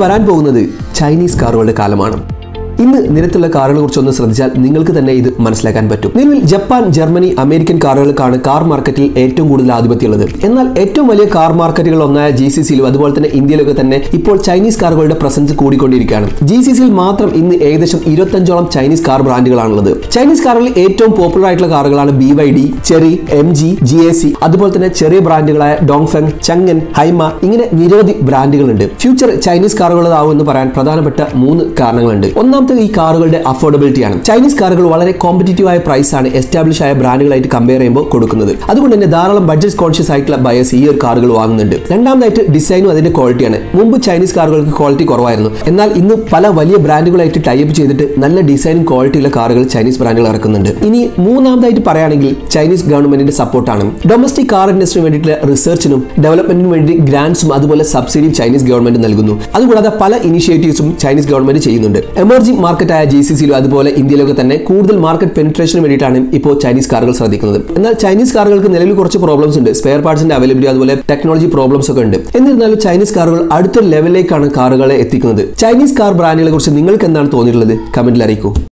വരാൻ പോകുന്നത് ചൈനീസ് കാറുകളുടെ കാലമാണ് ഇന്ന് നിരത്തുള്ള കാറുകളെ കുറിച്ച് ഒന്ന് ശ്രദ്ധിച്ചാൽ നിങ്ങൾക്ക് തന്നെ ഇത് മനസ്സിലാക്കാൻ പറ്റും നിലവിൽ ജപ്പാൻ ജർമ്മനി അമേരിക്കൻ കാറുകൾക്കാണ് കാർ മാർക്കറ്റിൽ ഏറ്റവും കൂടുതൽ ആധിപത്യമുള്ളത് എന്നാൽ ഏറ്റവും വലിയ കാർ മാർക്കറ്റുകൾ ഒന്നായ ജി സി സിയിലും അതുപോലെ തന്നെ ഇന്ത്യയിലൊക്കെ തന്നെ ഇപ്പോൾ ചൈനീസ് കാറുകളുടെ പ്രസൻസ് കൂടിക്കൊണ്ടിരിക്കുകയാണ് ജി സി സിയിൽ മാത്രം ഇന്ന് ഏകദേശം ഇരുപത്തഞ്ചോളം ചൈനീസ് കാർ ബ്രാൻഡുകളാണുള്ളത് ചൈനീസ് കാറുകളിൽ ഏറ്റവും പോപ്പുലർ ആയിട്ടുള്ള കാറുകളാണ് B Y D Chery M G G A C അതുപോലെ തന്നെ ചെറിയ ബ്രാൻഡുകളായ ഡോങ്ഫെങ് ചങ്ങൻ ഹൈമ ഇങ്ങനെ നിരവധി ബ്രാൻഡുകളുണ്ട് ഫ്യൂച്ചർ ചൈനീസ് കാറുകളാവും എന്ന് പറയാൻ പ്രധാനപ്പെട്ട മൂന്ന് കാരണങ്ങളുണ്ട് ഒന്നാമത്തെ ഈ കാറുകളുടെ അഫോർഡബിലിറ്റി ആണ് ചൈനീസ് കാറുകൾ വളരെ കോമ്പറ്റീറ്റീവ് ആയ പ്രൈസ് ആണ് എസ്റ്റാബ്ലിഷ് ആയ ബ്രാൻഡുകളായിട്ട് കമ്പയർ ചെയ്യുമ്പോൾ കൊടുക്കുന്നത് അതുകൊണ്ട് തന്നെ ധാരാളം ബഡ്ജറ്റ് കോൺഷ്യസ് ആയിട്ടുള്ള ബയസ് ഈ ഒരു കാറുകൾ വാങ്ങുന്നുണ്ട് രണ്ടാമതായിട്ട് ഡിസൈനും അതിന്റെ ക്വാളിറ്റിയാണ് മുമ്പ് ചൈനീസ് കാറുകൾക്ക് ക്വാളിറ്റി കുറവായിരുന്നു എന്നാൽ ഇന്ന് പല വലിയ ബ്രാൻഡുകളായിട്ട് ടൈപ്പ് ചെയ്തിട്ട് നല്ല ഡിസൈനും ക്വാളിറ്റിയുള്ള കാറുകൾ ചൈനീസ് ബ്രാൻഡുകൾ ഇറക്കുന്നുണ്ട് ഇനി മൂന്നാമതായിട്ട് പറയുകയാണെങ്കിൽ ചൈനീസ് ഗവൺമെന്റിന്റെ സപ്പോർട്ടാണ് ഡൊമസ്റ്റിക് കാർ ഇൻഡസ്ട്രിന് വേണ്ടിയിട്ടുള്ള റിസർച്ചിനും ഡെവലപ്മെന്റിനും വേണ്ടി ഗ്രാൻസും അതുപോലെ സബ്സിഡിയും ചൈനീസ് ഗവൺമെന്റ് നൽകുന്നു അതുകൂടാതെ പല ഇനിഷ്യേറ്റീവ്സും ചൈനീസ് ഗവൺമെന്റ് ചെയ്യുന്നുണ്ട് എമർജിംഗ് മാർക്കറ്റായ ജി സി സിയിലും അതുപോലെ ഇന്ത്യയിലൊക്കെ തന്നെ കൂടുതൽ മാർക്കറ്റ് പെനിട്രേഷന് വേണ്ടിയിട്ടാണ് ഇപ്പോൾ ചൈനീസ് കാറുകൾ ശ്രദ്ധിക്കുന്നത് എന്നാൽ ചൈനീസ് കാറുകൾക്ക് നിലവിൽ കുറച്ച് പ്രോബ്ലംസ് ഉണ്ട് സ്പെയർ പാർട്സിന്റെ അവൈലബിലിറ്റി അതുപോലെ ടെക്നോളജി പ്രോബ്ലംസ് ഒക്കെ ഉണ്ട് എന്നിരുന്നാലും ചൈനീസ് കാറുകൾ അടുത്ത ലെവലിലേക്കാണ് കാറുകളെ എത്തിക്കുന്നത് ചൈനീസ് കാർ ബ്രാൻഡുകളെ കുറിച്ച് നിങ്ങൾക്ക് എന്താണ് തോന്നിയിട്ടുള്ളത് കമന്റിൽ അറിയിക്കൂ